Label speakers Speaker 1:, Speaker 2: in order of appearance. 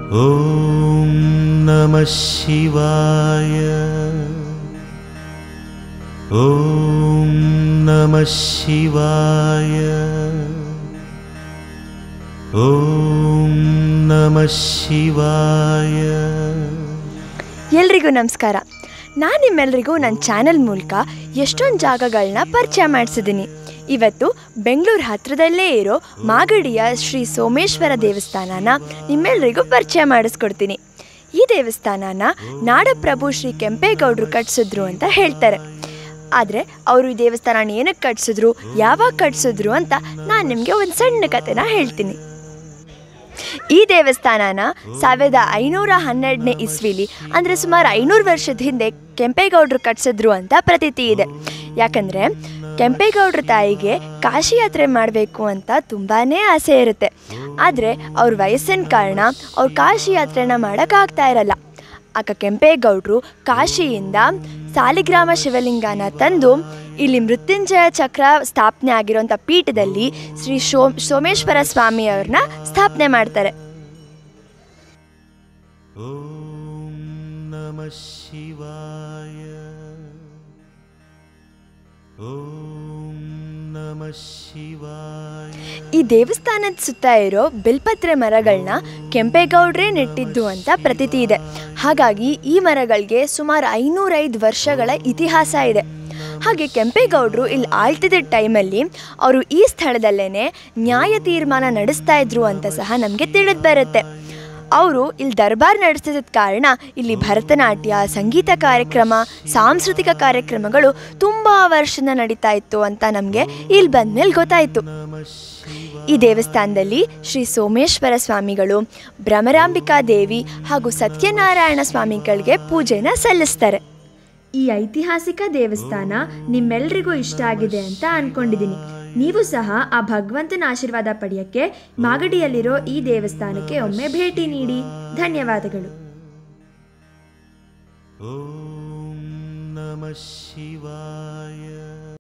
Speaker 1: ॐ नमः शिवाय ॐ नमः शिवाय ॐ नमः शिवाय
Speaker 2: ಎಲ್ರಿಗೂ ನಮಸ್ಕಾರ ನಾನು ನಿಮ್ಮೆಲ್ರಿಗೂ ನನ್ನ ಚಾನೆಲ್ ಮೂಲಕ ಎಷ್ಟೊಂದು ಜಾಗಗಳನ್ನ ಪರಿಚಯ ಮಾಡಿಸಿದ್ದೀನಿ ಇವತ್ತು ಬೆಂಗಳೂರು ಹತ್ರದಲ್ಲೇ ಇರೋ ಮಾಗಡಿಯ ಶ್ರೀ ಸೋಮೇಶ್ವರ ದೇವಸ್ಥಾನನ ನಿಮ್ಮೆಲ್ರಿಗೂ ಪರಿಚಯ ಮಾಡಿಸ್ಕೊಡ್ತೀನಿ ಈ ದೇವಸ್ಥಾನನ ನಾಡಪ್ರಭು ಶ್ರೀ ಕೆಂಪೇಗೌಡರು ಕಟ್ಸಿದ್ರು ಅಂತ ಹೇಳ್ತಾರೆ ಆದರೆ ಅವರು ಈ ದೇವಸ್ಥಾನನ ಏನಕ್ಕೆ ಕಟ್ಸಿದ್ರು ಯಾವಾಗ ಕಟ್ಸಿದ್ರು ಅಂತ ನಾನು ನಿಮಗೆ ಒಂದು ಸಣ್ಣ ಕಥೆನ ಹೇಳ್ತೀನಿ ಈ ದೇವಸ್ಥಾನನ ಸಾವಿರದ ಐನೂರ ಹನ್ನೆರಡನೇ ಇಸ್ವಿಲಿ ಅಂದರೆ ಸುಮಾರು ಐನೂರು ವರ್ಷದ ಹಿಂದೆ ಕೆಂಪೇಗೌಡರು ಕಟ್ಸಿದ್ರು ಅಂತ ಪ್ರತೀತಿ ಇದೆ ಯಾಕಂದರೆ ಕೆಂಪೇಗೌಡರ ತಾಯಿಗೆ ಕಾಶಿ ಯಾತ್ರೆ ಮಾಡಬೇಕು ಅಂತ ತುಂಬಾ ಆಸೆ ಇರುತ್ತೆ ಆದರೆ ಅವ್ರ ವಯಸ್ಸಿನ ಕಾರಣ ಅವ್ರು ಕಾಶಿ ಯಾತ್ರೆನ ಮಾಡೋಕ್ಕಾಗ್ತಾ ಇರಲ್ಲ ಆಗ ಕೆಂಪೇಗೌಡರು ಕಾಶಿಯಿಂದ ಸಾಲಿಗ್ರಾಮ ಶಿವಲಿಂಗನ ತಂದು ಇಲ್ಲಿ ಮೃತ್ಯುಂಜಯ ಚಕ್ರ ಸ್ಥಾಪನೆ ಆಗಿರೋಂಥ ಪೀಠದಲ್ಲಿ ಶ್ರೀ ಶೋ ಸೋಮೇಶ್ವರ ಸ್ವಾಮಿಯವ್ರನ್ನ ಸ್ಥಾಪನೆ ಮಾಡ್ತಾರೆ
Speaker 1: ॐ नमः शिवाय ॐ नमः शिवाय
Speaker 2: ಈ ದೇವಸ್ಥಾನದ ಸುತ್ತ ಇರೋ ಬಿಲ್ಪತ್ರೆ ಮರಗಳನ್ನ ಕೆಂಪೇಗೌಡ್ರೇ ನೆಟ್ಟಿದ್ದು ಅಂತ ಪ್ರತೀತಿ ಇದೆ ಹಾಗಾಗಿ ಈ ಮರಗಳಿಗೆ ಸುಮಾರು ಐನೂರೈದು ವರ್ಷಗಳ ಇತಿಹಾಸ ಇದೆ ಹಾಗೆ ಕೆಂಪೇಗೌಡರು ಇಲ್ಲಿ ಆಳ್ತಿದ್ದ ಟೈಮಲ್ಲಿ ಅವರು ಈ ಸ್ಥಳದಲ್ಲೇ ನ್ಯಾಯ ತೀರ್ಮಾನ ನಡೆಸ್ತಾ ಇದ್ರು ಅಂತ ಸಹ ನಮಗೆ ತಿಳಿದು ಬರುತ್ತೆ ಅವರು ಇಲ್ಲಿ ದರ್ಬಾರ್ ನಡೆಸ್ತಿದ್ದ ಕಾರಣ ಇಲ್ಲಿ ಭರತನಾಟ್ಯ ಸಂಗೀತ ಕಾರ್ಯಕ್ರಮ ಸಾಂಸ್ಕೃತಿಕ ಕಾರ್ಯಕ್ರಮಗಳು ತುಂಬ ವರ್ಷದಿಂದ ನಡೀತಾ ಇತ್ತು ಅಂತ ನಮಗೆ ಇಲ್ಲಿ ಬಂದಮೇಲೆ ಗೊತ್ತಾಯಿತು ಈ ದೇವಸ್ಥಾನದಲ್ಲಿ ಶ್ರೀ ಸೋಮೇಶ್ವರ ಸ್ವಾಮಿಗಳು ಭ್ರಮರಾಂಬಿಕಾ ದೇವಿ ಹಾಗೂ ಸತ್ಯನಾರಾಯಣ ಸ್ವಾಮಿಗಳಿಗೆ ಪೂಜೆನ ಸಲ್ಲಿಸ್ತಾರೆ
Speaker 3: ಈ ಐತಿಹಾಸಿಕ ದೇವಸ್ಥಾನ ನಿಮ್ಮೆಲ್ರಿಗೂ ಇಷ್ಟ ಆಗಿದೆ ಅಂತ ಅನ್ಕೊಂಡಿದ್ದೀನಿ ನೀವು ಸಹ ಆ ಭಗವಂತನ ಆಶೀರ್ವಾದ ಪಡೆಯಕ್ಕೆ ಮಾಗಡಿಯಲ್ಲಿರೋ ಈ ದೇವಸ್ಥಾನಕ್ಕೆ ಒಮ್ಮೆ ಭೇಟಿ ನೀಡಿ ಧನ್ಯವಾದಗಳು
Speaker 1: ॐ नमः शिवाय